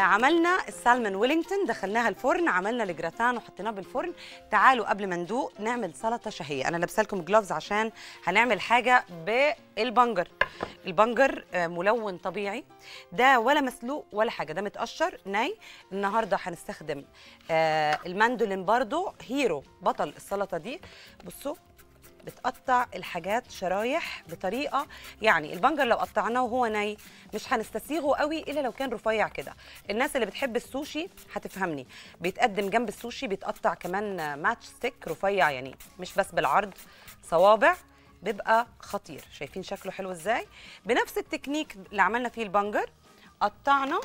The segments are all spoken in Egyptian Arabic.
عملنا السالمون ويلينغتون دخلناها الفرن عملنا الجراتان وحطيناه بالفرن تعالوا قبل ما ندوق نعمل سلطه شهيه انا لابسه لكم جلوفز عشان هنعمل حاجه بالبنجر البنجر آه، ملون طبيعي ده ولا مسلوق ولا حاجه ده متقشر ني النهارده هنستخدم آه، الماندولين برضو هيرو بطل السلطه دي بصوا بتقطع الحاجات شرايح بطريقه يعني البنجر لو قطعناه وهو ني مش هنستسيغه قوي الا لو كان رفيع كده الناس اللي بتحب السوشي هتفهمني بيتقدم جنب السوشي بيتقطع كمان ماتش ستيك رفيع يعني مش بس بالعرض صوابع بيبقى خطير شايفين شكله حلو ازاي بنفس التكنيك اللي عملنا فيه البنجر قطعنا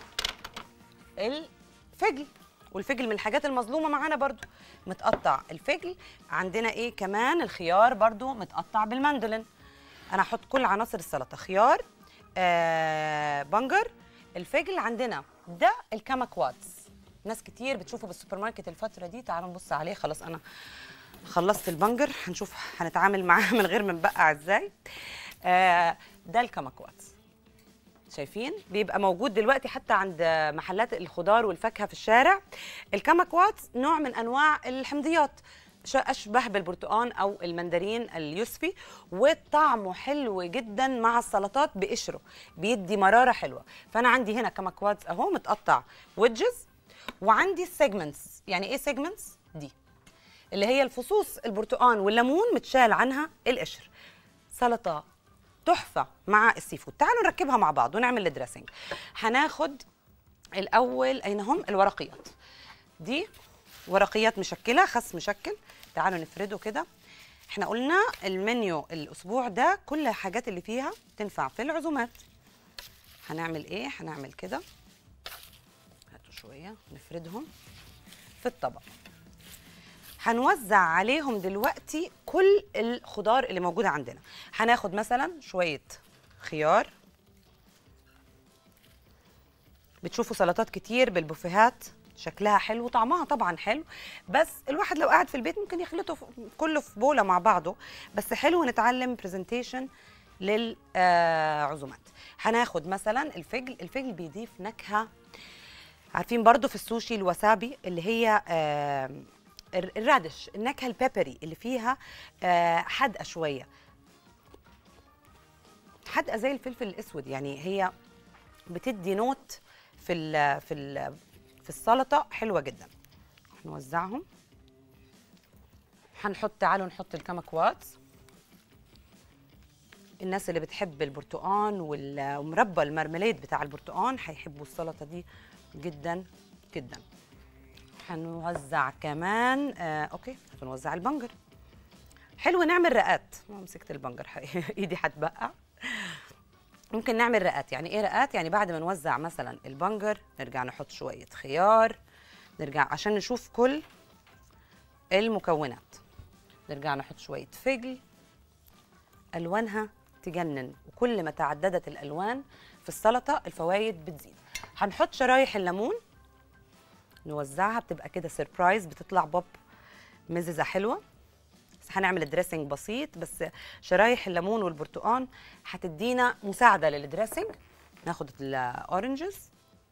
الفجل والفجل من الحاجات المظلومه معانا برضو متقطع الفجل عندنا ايه كمان الخيار برضو متقطع بالمندلين انا هحط كل عناصر السلطه خيار آه بنجر الفجل عندنا ده الكاماكواتس ناس كتير بتشوفه بالسوبر ماركت الفتره دي تعالوا نبص عليه خلاص انا خلصت البنجر هنشوف هنتعامل معاه من غير ما نبقع ازاي آه ده الكاماكواتس شايفين بيبقى موجود دلوقتي حتى عند محلات الخضار والفاكهه في الشارع الكاماكوات نوع من انواع الحمضيات ش- اشبه بالبرتقال او المندرين اليوسفي وطعمه حلو جدا مع السلطات بقشره بيدي مراره حلوه فانا عندي هنا كاماكوات اهو متقطع ويدجز وعندي السيجمنتس يعني ايه سيجمنتس دي اللي هي الفصوص البرتقال والليمون متشال عنها القشر سلطه تحفه مع السي فود تعالوا نركبها مع بعض ونعمل الدريسنج هناخد الاول اين هم الورقيات دي ورقيات مشكله خس مشكل تعالوا نفرده كده احنا قلنا المنيو الاسبوع ده كل الحاجات اللي فيها تنفع في العزومات هنعمل ايه هنعمل كده هاتوا شويه نفردهم في الطبق هنوزع عليهم دلوقتي كل الخضار اللي موجوده عندنا هناخد مثلا شويه خيار بتشوفوا سلطات كتير بالبوفيهات شكلها حلو وطعمها طبعا حلو بس الواحد لو قاعد في البيت ممكن يخلطه في- كله في بوله مع بعضه بس حلو نتعلم برزنتيشن للعزومات هناخد مثلا الفجل الفجل بيضيف نكهه عارفين برضو في السوشي الوسابي اللي هي آه الر- الرادش النكهه البيبري اللي فيها آه حادقه شويه حادقه زي الفلفل الاسود يعني هي بتدي نوت في ال في ال في السلطه حلوه جدا هنوزعهم هنحط تعالوا نحط الكمكوات الناس اللي بتحب البرتقان وال- ومربى المرمليد بتاع البرتقان هيحبوا السلطه دي جدا جدا هنوزع كمان آه اوكي هنوزع البنجر حلو نعمل رقات ما مسكت البنجر حقيقي ايدي هتبقى ممكن نعمل رقات يعني ايه رقات يعني بعد ما نوزع مثلا البنجر نرجع نحط شويه خيار نرجع عشان نشوف كل المكونات نرجع نحط شويه فجل الوانها تجنن وكل ما تعددت الالوان في السلطه الفوائد بتزيد هنحط شرايح الليمون نوزعها بتبقى كده سيربرايز بتطلع بوب مززه حلوه بس هنعمل الدريسنج بسيط بس شرايح الليمون والبرتقال هتدينا مساعده للدريسنج ناخد الاورنجز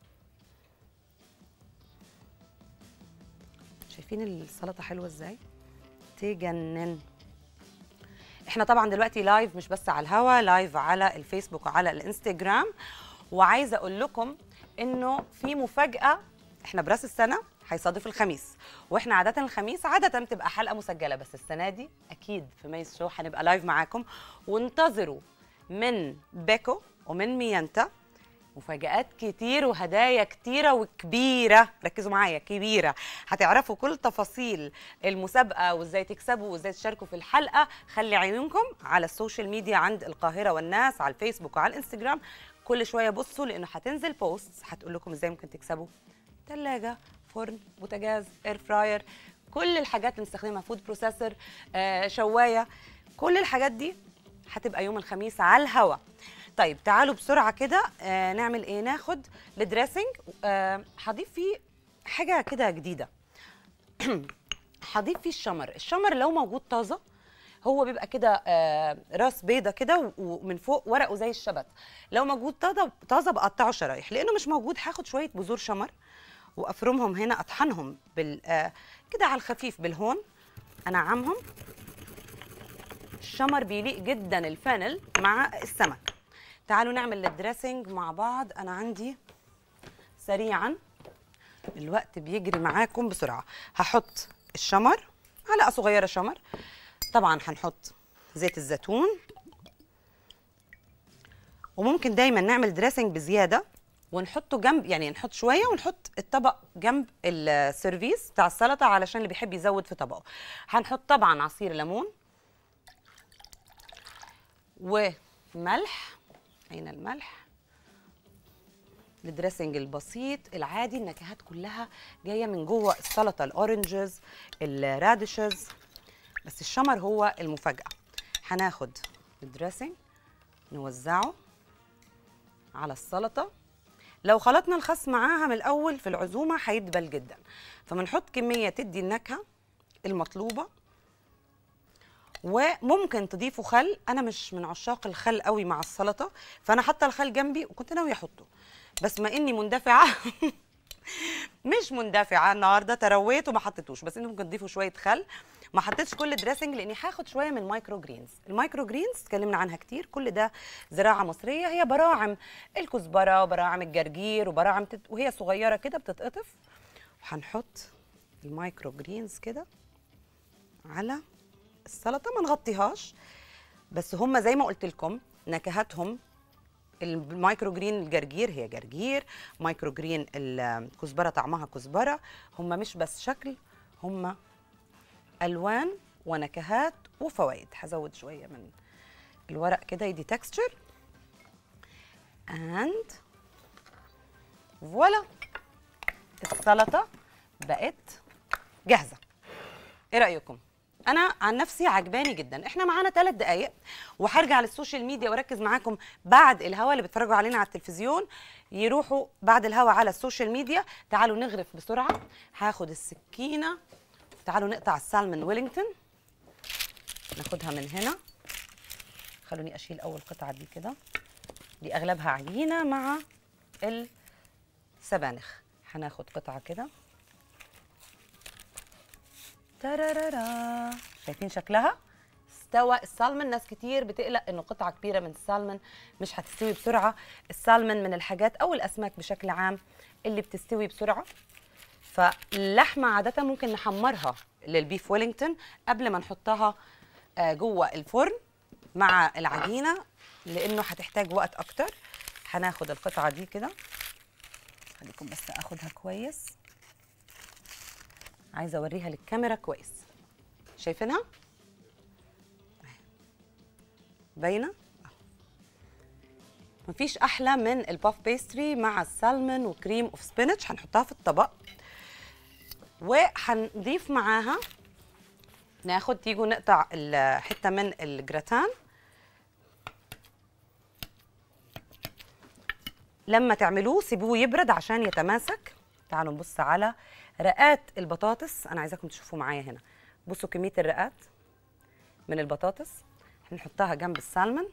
شايفين السلطه حلوه ازاي تجنن احنا طبعا دلوقتي لايف مش بس على الهوا لايف على الفيسبوك وعلى الانستجرام وعايزه اقول لكم انه في مفاجاه احنا براس السنه هيصادف الخميس واحنا عاده الخميس عاده بتبقى حلقه مسجله بس السنه دي اكيد في ميس شو هنبقى لايف معاكم وانتظروا من بيكو ومن ميانتا مفاجآت كتير وهدايا كتيرة وكبيرة ركزوا معايا كبيرة هتعرفوا كل تفاصيل المسابقة وازاي تكسبوا وازاي تشاركوا في الحلقة خلي عيونكم على السوشيال ميديا عند القاهرة والناس على الفيسبوك وعلى الانستجرام كل شوية بصوا لأنه هتنزل بوست هتقول لكم ازاي ممكن تكسبوا ثلاجة فرن بوتاجاز اير فراير كل الحاجات اللي بنستخدمها فود بروسيسور آه، شواية كل الحاجات دي هتبقى يوم الخميس على الهوا طيب تعالوا بسرعه كده آه نعمل ايه ناخد الدريسنج آه هضيف فيه حاجه كده جديده هضيف فيه الشمر الشمر لو موجود طازه هو بيبقى كده آه راس بيضه كده و- ومن فوق ورقه زي الشبت لو موجود طازه طازه بقطعه شرايح لانه مش موجود هاخد شويه بذور شمر وافرمهم هنا اطحنهم بال آه، كده على الخفيف بالهون انعمهم الشمر بيليق جدا الفانل مع السمك تعالوا نعمل الدريسنج مع بعض انا عندي سريعا الوقت بيجري معاكم بسرعه هحط الشمر معلقه صغيره شمر طبعا هنحط زيت الزيتون وممكن دايما نعمل دريسنج بزياده ونحطه جنب يعني نحط شويه ونحط الطبق جنب السيرفيس بتاع السلطه علشان اللي بيحب يزود في طبقه هنحط طبعا عصير ليمون وملح اين الملح الدريسنج البسيط العادي النكهات كلها جايه من جوه السلطه الاورنجز الراديشز بس الشمر هو المفاجاه هناخد الدريسنج نوزعه على السلطه لو خلطنا الخس معاها من الاول في العزومه هيدبل جدا فبنحط كميه تدي النكهه المطلوبه وممكن تضيفوا خل انا مش من عشاق الخل قوي مع السلطه فانا حاطه الخل جنبي وكنت ناويه احطه بس ما اني مندفعه مش مندفعه النهارده ترويت وما حطيتوش بس انتم ممكن تضيفوا شويه خل ما حطيتش كل دريسنج لاني هاخد شويه من مايكرو جرينز المايكرو جرينز اتكلمنا عنها كتير كل ده زراعه مصريه هي براعم الكزبره وبراعم الجرجير وبراعم تت... وهي صغيره كده بتتقطف وهنحط المايكرو جرينز كده على السلطه ما نغطيهاش بس هم زي ما قلت لكم نكهاتهم المايكرو جرين الجرجير هي جرجير مايكرو جرين الكزبره طعمها كزبره هم مش بس شكل هم الوان ونكهات وفوائد هزود شويه من الورق كده يدي تكستشر اند فوالا السلطه بقت جاهزه ايه رايكم انا عن نفسي عجباني جدا احنا معانا ثلاث دقايق وهرجع للسوشيال ميديا واركز معاكم بعد الهوا اللي بيتفرجوا علينا على التلفزيون يروحوا بعد الهوا على السوشيال ميديا تعالوا نغرف بسرعه هاخد السكينه تعالوا نقطع السالمون ويلينغتون ناخدها من هنا خلوني اشيل اول قطعه دي كده دي اغلبها عجينه مع السبانخ هناخد قطعه كده ترارارا شايفين شكلها استوى السالمون ناس كتير بتقلق انه قطعه كبيره من السالمون مش هتستوي بسرعه السالمون من الحاجات او الاسماك بشكل عام اللي بتستوي بسرعه فاللحمه عاده ممكن نحمرها للبيف ويلينغتون قبل ما نحطها آه، جوه الفرن مع العجينه لانه هتحتاج وقت اكتر هناخد القطعه دي كده خليكم بس اخدها كويس عايزه اوريها للكاميرا كويس شايفينها أهي. باينه مفيش احلى من الباف بيستري مع السالمون وكريم اوف سبينش هنحطها في الطبق وهنضيف معاها ناخد تيجوا نقطع ال- حته من الجراتان لما تعملوه سيبوه يبرد عشان يتماسك تعالوا نبص على رقات البطاطس انا عايزاكم تشوفوا معايا هنا بصوا كميه الرقات من البطاطس هنحطها جنب السالمون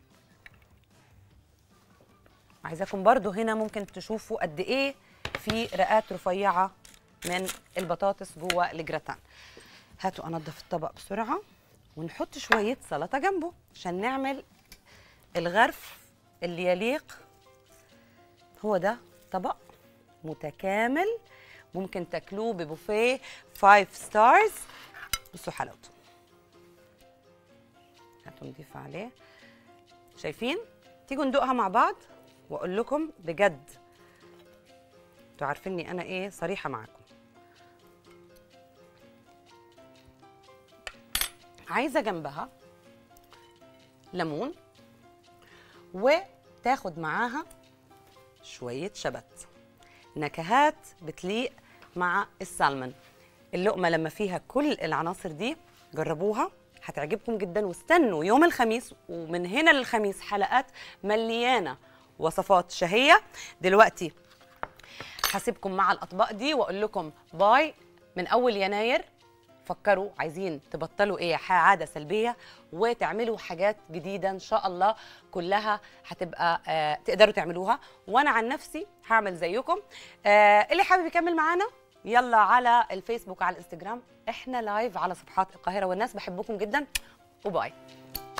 عايزاكم برضو هنا ممكن تشوفوا قد ايه في رقات رفيعه من البطاطس جوه الجراتان هاتوا انضف الطبق بسرعه ونحط شويه سلطه جنبه عشان نعمل الغرف اللي يليق هو ده طبق متكامل ممكن تاكلوه ببوفيه 5 ستارز بصوا حلاوته هاتوا نضيف عليه شايفين تيجوا ندوقها مع بعض واقول لكم بجد انتوا عارفيني انا ايه صريحه معاكم عايزه جنبها ليمون وتاخد معاها شويه شبت نكهات بتليق مع السالمون اللقمه لما فيها كل العناصر دي جربوها هتعجبكم جدا واستنوا يوم الخميس ومن هنا للخميس حلقات مليانه وصفات شهيه دلوقتي هسيبكم مع الاطباق دي واقول لكم باي من اول يناير فكروا عايزين تبطلوا ايه ح- عاده سلبيه وتعملوا حاجات جديده ان شاء الله كلها هتبقى آه تقدروا تعملوها وانا عن نفسي هعمل زيكم آه اللي حابب يكمل معانا يلا على الفيسبوك على الانستجرام احنا لايف على صفحات القاهره والناس بحبكم جدا وباي